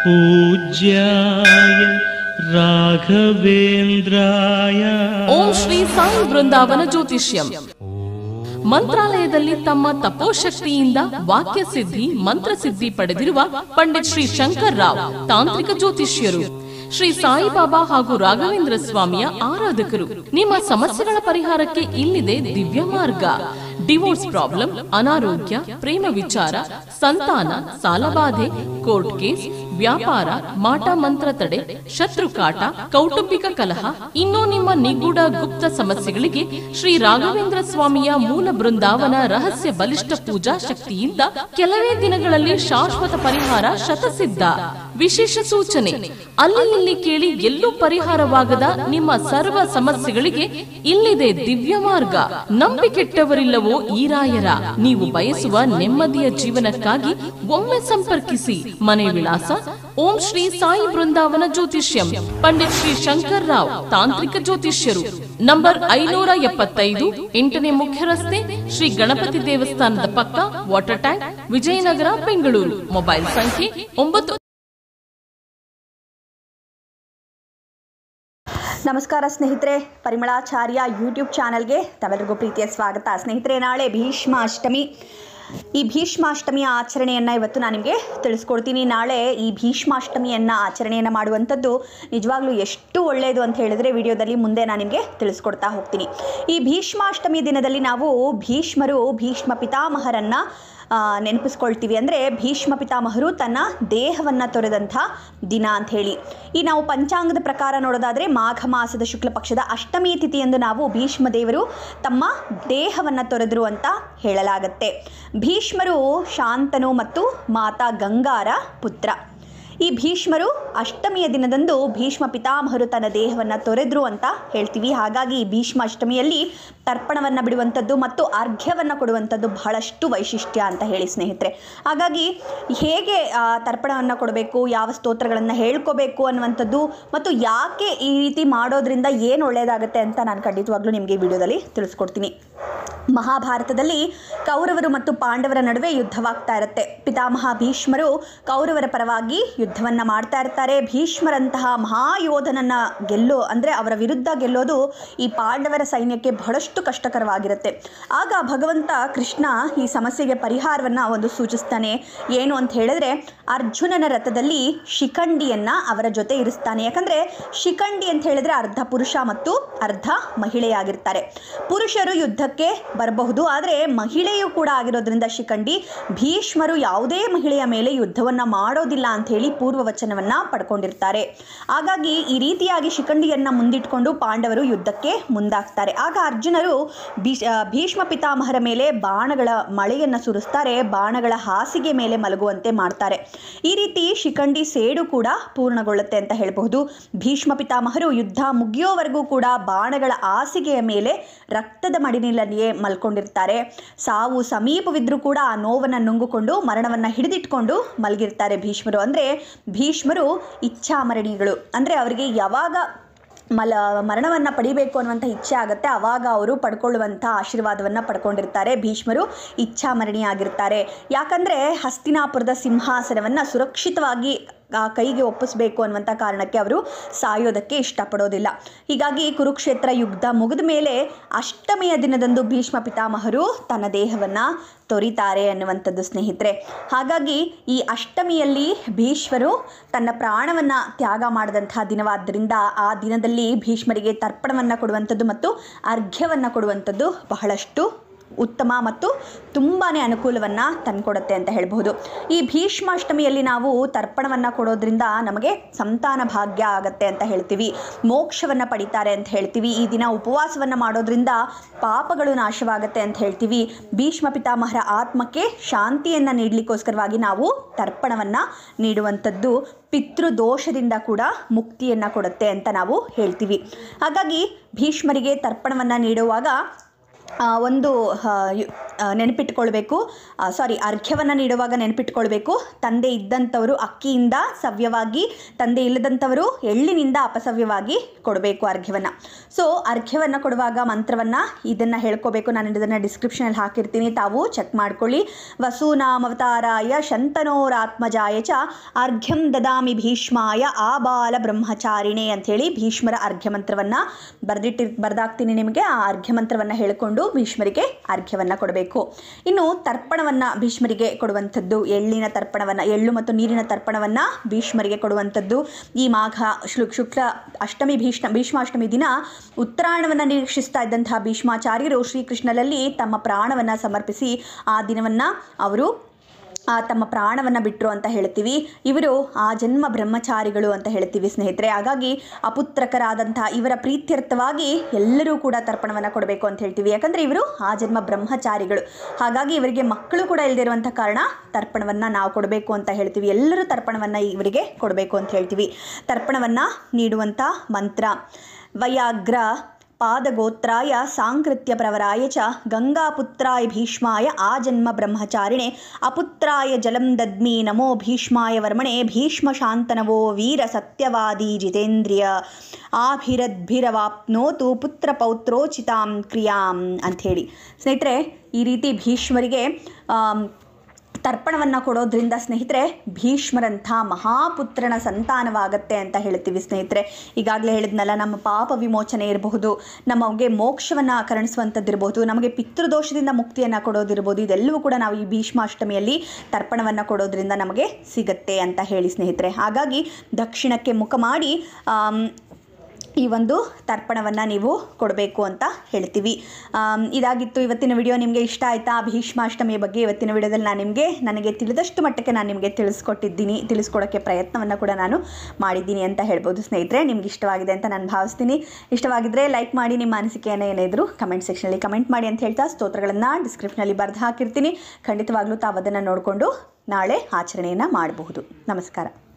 पूज्याय राघवेन्द्राय ಓಂ ಶ್ರೀ ಸಾಯಿ ಬೃಂದಾವನ ಜ್ಯೋತಿಷ್ಯಂ ಮಂತ್ರಾಲಯದಲ್ಲಿ ತಮ್ಮ ತಪೋಶಕ್ತಿಯಿಂದ ವಾಕ್ಯ ಸಿದ್ಧಿ ಮಂತ್ರಸಿದ್ಧಿ ಪಡೆದಿರುವ ಪಂಡಿತ್ ಶ್ರೀ ಶಂಕರ್ ರಾವ್ ತಾಂತ್ರಿಕ ಜ್ಯೋತಿಷ್ಯರು ಶ್ರೀ ಸಾಯಿಬಾಬಾ ಹಾಗೂ ರಾಘವೇಂದ್ರ ಸ್ವಾಮಿಯ ಆರಾಧಕರು ನಿಮ್ಮ ಸಮಸ್ಯೆಗಳ ಪರಿಹಾರಕ್ಕೆ ಇಲ್ಲಿದೆ ದಿವ್ಯ ಮಾರ್ಗ ಡಿವೋರ್ಸ್ ಪ್ರಾಬ್ಲಮ್ ಅನಾರೋಗ್ಯ ಪ್ರೇಮ ವಿಚಾರ ಸಂತಾನ ಸಾಲಬಾಧೆ ಕೋರ್ಟ್ ಕೇಸ್ ವ್ಯಾಪಾರ ಮಾಟ ಮಂತ್ರ ತಡೆ ಶತ್ರು ಕಾಟ ಕೌಟುಂಬಿಕ ಕಲಹ ಇನ್ನೂ ನಿಮ್ಮ ನಿಗೂಢ ಗುಪ್ತ ಸಮಸ್ಯೆಗಳಿಗೆ ಶ್ರೀ ರಾಘವೇಂದ್ರ ಸ್ವಾಮಿಯ ಮೂಲ ಬೃಂದಾವನ ರಹಸ್ಯ ಬಲಿಷ್ಠ ಪೂಜಾ ಶಕ್ತಿಯಿಂದ ಕೆಲವೇ ದಿನಗಳಲ್ಲಿ ಶಾಶ್ವತ ಪರಿಹಾರ ಶತಸಿದ್ಧ ವಿಶೇಷ ಸೂಚನೆ ಅಲ್ಲಿ ಇಲ್ಲಿ ಕೇಳಿ ಎಲ್ಲೂ ಪರಿಹಾರವಾಗದ ನಿಮ್ಮ ಸರ್ವ ಸಮಸ್ಯೆಗಳಿಗೆ ಇಲ್ಲಿದೆ ದಿವ್ಯ ಮಾರ್ಗ ನಂಬಿಕೆಟ್ಟವರಿಲ್ಲವೋ ಈ ರಾಯರ ನೀವು ಬಯಸುವ ನೆಮ್ಮದಿಯ ಜೀವನಕ್ಕಾಗಿ ಒಮ್ಮೆ ಸಂಪರ್ಕಿಸಿ ಮನೆ ವಿಳಾಸ ಓಂ ಶ್ರೀ ಸಾಯಿ ಬೃಂದಾವನ ಜ್ಯೋತಿಷ್ಯಂ ಪಂಡಿತ್ ಶ್ರೀ ಶಂಕರ್ ರಾವ್ ತಾಂತ್ರಿಕ ಜ್ಯೋತಿಷ್ಯರು ನಂಬರ್ ಐನೂರ ಎಪ್ಪತ್ತೈದು ಎಂಟನೇ ಮುಖ್ಯ ರಸ್ತೆ ಶ್ರೀ ಗಣಪತಿ ದೇವಸ್ಥಾನದ ಪಕ್ಕ water tank Vijayanagar Bengaluru mobile ಸಂಖ್ಯೆ ಒಂಬತ್ತು ನಮಸ್ಕಾರ ಸ್ನೇಹಿತರೆ ಪರಿಮಳಾಚಾರ್ಯ ಯೂಟ್ಯೂಬ್ ಚಾನಲ್ಗೆ ತಮ್ಮೆಲ್ಲರಿಗೂ ಪ್ರೀತಿಯ ಸ್ವಾಗತ ಸ್ನೇಹಿತರೆ ನಾಳೆ ಭೀಷ್ಮ ಅಷ್ಟಮಿ ಈ ಭೀಷ್ಮಾಷ್ಟಮಿಯ ಆಚರಣೆಯನ್ನು ಇವತ್ತು ನಾನು ನಿಮಗೆ ತಿಳಿಸ್ಕೊಡ್ತೀನಿ ನಾಳೆ ಈ ಭೀಷ್ಮಾಷ್ಟಮಿಯನ್ನು ಆಚರಣೆಯನ್ನು ಮಾಡುವಂಥದ್ದು ನಿಜವಾಗ್ಲೂ ಎಷ್ಟು ಒಳ್ಳೆಯದು ಅಂತ ಹೇಳಿದ್ರೆ ವಿಡಿಯೋದಲ್ಲಿ ಮುಂದೆ ನಾನು ನಿಮಗೆ ತಿಳಿಸ್ಕೊಡ್ತಾ ಹೋಗ್ತೀನಿ ಈ ಭೀಷ್ಮಾಷ್ಟಮಿ ದಿನದಲ್ಲಿ ನಾವು ಭೀಷ್ಮರು ಭೀಷ್ಮ ಪಿತಾಮಹರನ್ನು ಆ, ನೆನಪಿಸ್ಕೊಳ್ತೀವಿ ಅಂದರೆ ಭೀಷ್ಮ ಪಿತಾಮಹರು ತನ್ನ ದೇಹವನ್ನು ತೊರೆದಂಥ ದಿನ ಅಂತ ಹೇಳಿ ಈ ನಾವು ಪಂಚಾಂಗದ ಪ್ರಕಾರ ನೋಡೋದಾದರೆ ಮಾಘ ಮಾಸದ ಶುಕ್ಲ ಪಕ್ಷದ ಅಷ್ಟಮಿ ತಿಥಿಯಂದು ನಾವು ಭೀಷ್ಮ ದೇವರು ತಮ್ಮ ದೇಹವನ್ನು ತೊರೆದರು ಅಂತ ಹೇಳಲಾಗತ್ತೆ ಭೀಷ್ಮರು ಶಾಂತನು ಮತ್ತು ಮಾತಾ ಗಂಗಾರ ಪುತ್ರ ಈ ಭೀಷ್ಮರು ಅಷ್ಟಮಿಯ ದಿನದಂದು ಭೀಷ್ಮ ಪಿತಾಮಹರು ತನ್ನ ದೇಹವನ್ನು ತೊರೆದ್ರು ಅಂತ ಹೇಳ್ತೀವಿ ಹಾಗಾಗಿ ಈ ಭೀಷ್ಮ ಅಷ್ಟಮಿಯಲ್ಲಿ ತರ್ಪಣವನ್ನು ಬಿಡುವಂಥದ್ದು ಮತ್ತು ಅರ್ಘ್ಯವನ್ನು ಕೊಡುವಂಥದ್ದು ಬಹಳಷ್ಟು ವೈಶಿಷ್ಟ್ಯ ಅಂತ ಹೇಳಿ ಸ್ನೇಹಿತರೆ ಹಾಗಾಗಿ ಹೇಗೆ ಆ, ತರ್ಪಣವನ್ನು ಕೊಡಬೇಕು ಯಾವ ಸ್ತೋತ್ರಗಳನ್ನು ಹೇಳ್ಕೋಬೇಕು ಅನ್ನುವಂಥದ್ದು ಮತ್ತು ಯಾಕೆ ಈ ರೀತಿ ಮಾಡೋದ್ರಿಂದ ಏನು ಒಳ್ಳೆಯದಾಗುತ್ತೆ ಅಂತ ನಾನು ಖಂಡಿತವಾಗ್ಲೂ ನಿಮಗೆ ಈ ವಿಡಿಯೋದಲ್ಲಿ ತಿಳಿಸ್ಕೊಡ್ತೀನಿ ಮಹಾಭಾರತದಲ್ಲಿ ಕೌರವರು ಮತ್ತು ಪಾಂಡವರ ನಡುವೆ ಯುದ್ಧವಾಗ್ತಾ ಇರುತ್ತೆ ಪಿತಾಮಹ ಭೀಷ್ಮರು ಕೌರವರ ಪರವಾಗಿ ಯುದ್ಧವನ್ನು ಮಾಡ್ತಾ ಇರ್ತಾರೆ ಭೀಷ್ಮರಂತಹ ಮಹಾಯೋಧನನ್ನು ಗೆಲ್ಲೋ ಅಂದರೆ ಅವರ ವಿರುದ್ಧ ಗೆಲ್ಲೋದು ಈ ಪಾಂಡವರ ಸೈನ್ಯಕ್ಕೆ ಬಹಳಷ್ಟು ಕಷ್ಟಕರವಾಗಿರುತ್ತೆ ಆಗ ಭಗವಂತ ಕೃಷ್ಣ ಈ ಸಮಸ್ಯೆಗೆ ಪರಿಹಾರವನ್ನು ಒಂದು ಸೂಚಿಸ್ತಾನೆ ಏನು ಅಂತ ಹೇಳಿದ್ರೆ ಅರ್ಜುನನ ರಥದಲ್ಲಿ ಶಿಖಂಡಿಯನ್ನು ಅವರ ಜೊತೆ ಇರಿಸ್ತಾನೆ ಯಾಕಂದರೆ ಶಿಖಂಡಿ ಅಂತ ಹೇಳಿದ್ರೆ ಅರ್ಧ ಪುರುಷ ಮತ್ತು ಅರ್ಧ ಮಹಿಳೆಯಾಗಿರ್ತಾರೆ ಪುರುಷರು ಯುದ್ಧಕ್ಕೆ ಬರಬಹುದು ಆದರೆ ಮಹಿಳೆಯು ಕೂಡ ಆಗಿರೋದ್ರಿಂದ ಶಿಖಂಡಿ ಭೀಷ್ಮರು ಯಾವುದೇ ಮಹಿಳೆಯ ಮೇಲೆ ಯುದ್ಧವನ್ನು ಮಾಡೋದಿಲ್ಲ ಅಂತ ಹೇಳಿ ಪೂರ್ವ ವಚನವನ್ನು ಪಡ್ಕೊಂಡಿರ್ತಾರೆ ಹಾಗಾಗಿ ಈ ರೀತಿಯಾಗಿ ಶಿಖಂಡಿಯನ್ನು ಮುಂದಿಟ್ಕೊಂಡು ಪಾಂಡವರು ಯುದ್ಧಕ್ಕೆ ಮುಂದಾಗ್ತಾರೆ ಆಗ ಅರ್ಜುನರು ಭೀಷ್ ಆ, ಭೀಷ್ಮ ಪಿತಾಮಹರ ಮೇಲೆ ಬಾಣಗಳ ಮಳೆಯನ್ನು ಸುರಿಸ್ತಾರೆ ಬಾಣಗಳ ಹಾಸಿಗೆ ಮೇಲೆ ಮಲಗುವಂತೆ ಮಾಡ್ತಾರೆ ಈ ರೀತಿ ಶಿಖಂಡಿ ಸೇಡು ಕೂಡ ಪೂರ್ಣಗೊಳ್ಳುತ್ತೆ ಅಂತ ಹೇಳಬಹುದು ಭೀಷ್ಮ ಪಿತಾಮಹರು ಯುದ್ಧ ಮುಗಿಯೋವರೆಗೂ ಕೂಡ ಬಾಣಗಳ ಹಾಸಿಗೆಯ ಮೇಲೆ ರಕ್ತದ ಮಡಿನಿಲಲ್ಲಿಯೇ ಮಲ್ಕೊಂಡಿರ್ತಾರೆ ಸಾವು ಸಮೀಪವಿದ್ರೂ ಕೂಡ ಆ ನೋವನ್ನು ನುಂಗುಕೊಂಡು ಮರಣವನ್ನು ಹಿಡಿದಿಟ್ಕೊಂಡು ಮಲಗಿರ್ತಾರೆ ಭೀಷ್ಮರು ಅಂದರೆ ಭೀಷ್ಮರು ಇಚ್ಛಾಮರಣಿಗಳು ಅಂದರೆ ಅವರಿಗೆ ಯಾವಾಗ ಮಲ ಮರಣವನ್ನು ಪಡಿಬೇಕು ಅನ್ನುವಂಥ ಇಚ್ಛೆ ಆಗುತ್ತೆ ಆವಾಗ ಅವರು ಪಡ್ಕೊಳ್ಳುವಂಥ ಆಶೀರ್ವಾದವನ್ನು ಪಡ್ಕೊಂಡಿರ್ತಾರೆ ಭೀಷ್ಮರು ಇಚ್ಛಾಮರಣಿಯಾಗಿರ್ತಾರೆ ಯಾಕಂದರೆ ಹಸ್ತಿನಾಪುರದ ಸಿಂಹಾಸನವನ್ನು ಸುರಕ್ಷಿತವಾಗಿ ಆ ಕೈಗೆ ಒಪ್ಪಿಸಬೇಕು ಅನ್ನುವಂಥ ಕಾರಣಕ್ಕೆ ಅವರು ಸಾಯೋದಕ್ಕೆ ಇಷ್ಟಪಡೋದಿಲ್ಲ ಹೀಗಾಗಿ ಕುರುಕ್ಷೇತ್ರ ಯುದ್ಧ ಮುಗಿದ ಮೇಲೆ ಅಷ್ಟಮಿಯ ದಿನದಂದು ಭೀಷ್ಮ ಪಿತಾಮಹರು ತನ್ನ ದೇಹವನ್ನು ತೊರಿತಾರೆ ಅನ್ನುವಂಥದ್ದು ಸ್ನೇಹಿತರೆ ಹಾಗಾಗಿ ಈ ಅಷ್ಟಮಿಯಲ್ಲಿ ಭೀಷ್ಮರು ತನ್ನ ಪ್ರಾಣವನ್ನು ತ್ಯಾಗ ಮಾಡಿದಂತಹ ದಿನವಾದ್ದರಿಂದ ಆ ದಿನದಲ್ಲಿ ಭೀಷ್ಮರಿಗೆ ತರ್ಪಣವನ್ನು ಕೊಡುವಂಥದ್ದು ಮತ್ತು ಅರ್ಘ್ಯವನ್ನು ಕೊಡುವಂಥದ್ದು ಬಹಳಷ್ಟು ಉತ್ತಮ ಮತ್ತು ತುಂಬಾ ಅನುಕೂಲವನ್ನು ತಂದುಕೊಡುತ್ತೆ ಅಂತ ಹೇಳ್ಬಹುದು ಈ ಭೀಷ್ಮಾಷ್ಟಮಿಯಲ್ಲಿ ನಾವು ತರ್ಪಣವನ್ನು ಕೊಡೋದ್ರಿಂದ ನಮಗೆ ಸಂತಾನ ಭಾಗ್ಯ ಆಗತ್ತೆ ಅಂತ ಹೇಳ್ತೀವಿ ಮೋಕ್ಷವನ್ನು ಪಡಿತಾರೆ ಅಂತ ಹೇಳ್ತೀವಿ ಈ ದಿನ ಉಪವಾಸವನ್ನು ಮಾಡೋದ್ರಿಂದ ಪಾಪಗಳು ನಾಶವಾಗತ್ತೆ ಅಂತ ಹೇಳ್ತೀವಿ ಭೀಷ್ಮ ಪಿತಾಮಹರ ಆತ್ಮಕ್ಕೆ ಶಾಂತಿಯನ್ನು ನೀಡಲಿಕ್ಕೋಸ್ಕರವಾಗಿ ನಾವು ತರ್ಪಣವನ್ನು ನೀಡುವಂಥದ್ದು ಪಿತೃದೋಷದಿಂದ ಕೂಡ ಮುಕ್ತಿಯನ್ನು ಕೊಡುತ್ತೆ ಅಂತ ನಾವು ಹೇಳ್ತೀವಿ ಹಾಗಾಗಿ ಭೀಷ್ಮರಿಗೆ ತರ್ಪಣವನ್ನು ನೀಡುವಾಗ ಆ, ಒಂದು ಆ, ಯು- ಆ, ನೆನಪಿಟ್ಕೊಳ್ಬೇಕು ಸಾರಿ ಅರ್ಘ್ಯವನ್ನು ನೀಡುವಾಗ ನೆನಪಿಟ್ಕೊಳ್ಬೇಕು ತಂದೆ ಇದ್ದಂಥವರು ಅಕ್ಕಿಯಿಂದ ಸವ್ಯವಾಗಿ ತಂದೆ ಇಲ್ಲದಂಥವರು ಎಳ್ಳಿನಿಂದ ಅಪಸವ್ಯವಾಗಿ ಕೊಡಬೇಕು ಅರ್ಘ್ಯವನ್ನು ಸೊ ಅರ್ಘ್ಯವನ್ನು ಕೊಡುವಾಗ ಮಂತ್ರವನ್ನು ಇದನ್ನು ಹೇಳ್ಕೋಬೇಕು ನಾನು ಇದನ್ನು ಡಿಸ್ಕ್ರಿಪ್ಷನಲ್ಲಿ ಹಾಕಿರ್ತೀನಿ ತಾವು ಚೆಕ್ ಮಾಡ್ಕೊಳ್ಳಿ ವಸೂನಾಮವತಾರಾಯ ಶಂತನೋರಾತ್ಮಜಾಯ ಚ ಅರ್ಘ್ಯಂ ದದಾಮಿ ಭೀಷ್ಮಾಯ ಆಬಾಲ ಬ್ರಹ್ಮಚಾರಿಣೆ ಅಂಥೇಳಿ ಭೀಷ್ಮರ ಅರ್ಘ್ಯ ಮಂತ್ರವನ್ನು ಬರೆದಿಟ್ಟಿ ಬರೆದಾಕ್ತೀನಿ ನಿಮಗೆ ಆ ಅರ್ಘ್ಯ ಮಂತ್ರವನ್ನು ಹೇಳಿಕೊಂಡು ಭೀಷ್ಮರಿಗೆ ಅರ್ಘ್ಯವನ್ನು ಕೊಡಬೇಕು ಇನ್ನು ತರ್ಪಣವನ್ನು ಭೀಷ್ಮರಿಗೆ ಕೊಡುವಂಥದ್ದು ಎಳ್ಳಿನ ತರ್ಪಣವನ್ನು ಎಳ್ಳು ಮತ್ತು ನೀರಿನ ತರ್ಪಣವನ್ನು ಭೀಷ್ಮರಿಗೆ ಕೊಡುವಂಥದ್ದು ಈ ಮಾಘ ಶುಕ್ ಶುಕ್ಲ ಅಷ್ಟಮಿ ಭೀಷ್ಮ ಭೀಷ್ಮಾಷ್ಟಮಿ ದಿನ ಉತ್ತರಾಯಣವನ್ನು ನಿರೀಕ್ಷಿಸ್ತಾ ಇದ್ದಂತಹ ಭೀಷ್ಮಾಚಾರ್ಯರು ಶ್ರೀಕೃಷ್ಣನಲ್ಲಿ ತಮ್ಮ ಪ್ರಾಣವನ್ನು ಸಮರ್ಪಿಸಿ ಆ ದಿನವನ್ನು ಅವರು ಆ ತಮ್ಮ ಪ್ರಾಣವನ್ನು ಬಿಟ್ಟರು ಅಂತ ಹೇಳ್ತೀವಿ ಇವರು ಆ ಜನ್ಮ ಬ್ರಹ್ಮಚಾರಿಗಳು ಅಂತ ಹೇಳ್ತೀವಿ ಸ್ನೇಹಿತರೆ ಹಾಗಾಗಿ ಅಪುತ್ರಕರಾದಂಥ ಇವರ ಪ್ರೀತ್ಯರ್ಥವಾಗಿ ಎಲ್ಲರೂ ಕೂಡ ತರ್ಪಣವನ್ನು ಕೊಡಬೇಕು ಅಂತ ಹೇಳ್ತೀವಿ ಯಾಕಂದರೆ ಇವರು ಆ ಜನ್ಮ ಬ್ರಹ್ಮಚಾರಿಗಳು ಹಾಗಾಗಿ ಇವರಿಗೆ ಮಕ್ಕಳು ಕೂಡ ಇಲ್ಲದೆ ಇರುವಂಥ ಕಾರಣ ತರ್ಪಣವನ್ನು ನಾವು ಕೊಡಬೇಕು ಅಂತ ಹೇಳ್ತೀವಿ ಎಲ್ಲರೂ ತರ್ಪಣವನ್ನು ಇವರಿಗೆ ಕೊಡಬೇಕು ಅಂತ ಹೇಳ್ತೀವಿ ತರ್ಪಣವನ್ನು ನೀಡುವಂಥ ಮಂತ್ರ ವಯಾಗ್ರ ಪಾದಗೋತ್ರಾಯ ಸಾಂಕೃತ್ಯ ಪ್ರವರಾಯ ಚ ಗಂಗಾಪುತ್ರಾಯ ಭೀಷ್ಮಾಯ ಆಜನ್ಮ ಬ್ರಹ್ಮಚಾರಿಣೆ ಅಪುತ್ರಾಯ ಜಲಂ ದದ್ಮಿ ನಮೋ ಭೀಷ್ಮಾಯ ವರ್ಮಣೆ ಭೀಷ್ಮ ಶಾಂತನವೋ ವೀರ ಸತ್ಯವಾದಿ ಜಿತೇಂದ್ರಿಯ ಆಭಿರದ್ಭಿರವಾಪ್ನೋತು ಪುತ್ರ ಪೌತ್ರೋಚಿತಾಂ ಕ್ರಿಯಾಂ ಅಂಥೇಳಿ ಸ್ನೇಹಿತರೆ ಈ ರೀತಿ ಭೀಷ್ಮರಿಗೆ ಆಮ್, ತರ್ಪಣವನ್ನು ಕೊಡೋದ್ರಿಂದ ಸ್ನೇಹಿತರೆ ಭೀಷ್ಮರಂಥ ಮಹಾಪುತ್ರನ ಸಂತಾನವಾಗತ್ತೆ ಅಂತ ಹೇಳ್ತೀವಿ ಸ್ನೇಹಿತರೆ ಈಗಾಗಲೇ ಹೇಳಿದ್ನಲ್ಲ ನಮ್ಮ ಪಾಪ ವಿಮೋಚನೆ ಇರಬಹುದು ನಮಗೆ ಮೋಕ್ಷವನ್ನು ಕರುಣಿಸುವಂಥದ್ದಿರಬಹುದು ನಮಗೆ ಪಿತೃದೋಷದಿಂದ ಮುಕ್ತಿಯನ್ನು ಕೊಡೋದಿರ್ಬೋದು ಇದೆಲ್ಲವೂ ಕೂಡ ನಾವು ಈ ಭೀಷ್ಮಾಷ್ಟಮಿಯಲ್ಲಿ ತರ್ಪಣವನ್ನು ಕೊಡೋದ್ರಿಂದ ನಮಗೆ ಸಿಗತ್ತೆ ಅಂತ ಹೇಳಿ ಸ್ನೇಹಿತರೆ ಹಾಗಾಗಿ ದಕ್ಷಿಣಕ್ಕೆ ಮುಖ ಮಾಡಿ ಆಮ್, ಈ ಒಂದು ತರ್ಪಣವನ್ನು ನೀವು ಕೊಡಬೇಕು ಅಂತ ಹೇಳ್ತೀವಿ ಆಮ್, ಇದಾಗಿತ್ತು ಇವತ್ತಿನ ವಿಡಿಯೋ ನಿಮಗೆ ಇಷ್ಟ ಆಯಿತಾ ಭೀಷ್ಮಾಷ್ಟಮಿಯ ಬಗ್ಗೆ ಇವತ್ತಿನ ವಿಡಿಯೋದಲ್ಲಿ ನಾನು ನಿಮಗೆ ನನಗೆ ತಿಳಿದಷ್ಟು ಮಟ್ಟಕ್ಕೆ ನಾನು ನಿಮಗೆ ತಿಳಿಸ್ಕೊಟ್ಟಿದ್ದೀನಿ ತಿಳಿಸ್ಕೊಡೋಕ್ಕೆ ಪ್ರಯತ್ನವನ್ನು ಕೂಡ ನಾನು ಮಾಡಿದ್ದೀನಿ ಅಂತ ಹೇಳ್ಬೋದು ಸ್ನೇಹಿತರೆ ನಿಮ್ಗೆ ಇಷ್ಟವಾಗಿದೆ ಅಂತ ನಾನು ಭಾವಿಸ್ತೀನಿ ಇಷ್ಟವಾಗಿದ್ದರೆ ಲೈಕ್ ಮಾಡಿ ನಿಮ್ಮ ಅನಿಸಿಕೆಯನ್ನು ಏನೇ ಇದ್ದರೂ ಕಮೆಂಟ್ ಸೆಕ್ಷನಲ್ಲಿ ಕಮೆಂಟ್ ಮಾಡಿ ಅಂತ ಹೇಳ್ತಾ ಸ್ತೋತ್ರಗಳನ್ನು ಡಿಸ್ಕ್ರಿಪ್ಷನಲ್ಲಿ ಬರೆದು ಹಾಕಿರ್ತೀನಿ ಖಂಡಿತವಾಗ್ಲೂ ತಾವು ಅದನ್ನು ನೋಡಿಕೊಂಡು ನಾಳೆ ಆಚರಣೆಯನ್ನು ಮಾಡಬಹುದು ನಮಸ್ಕಾರ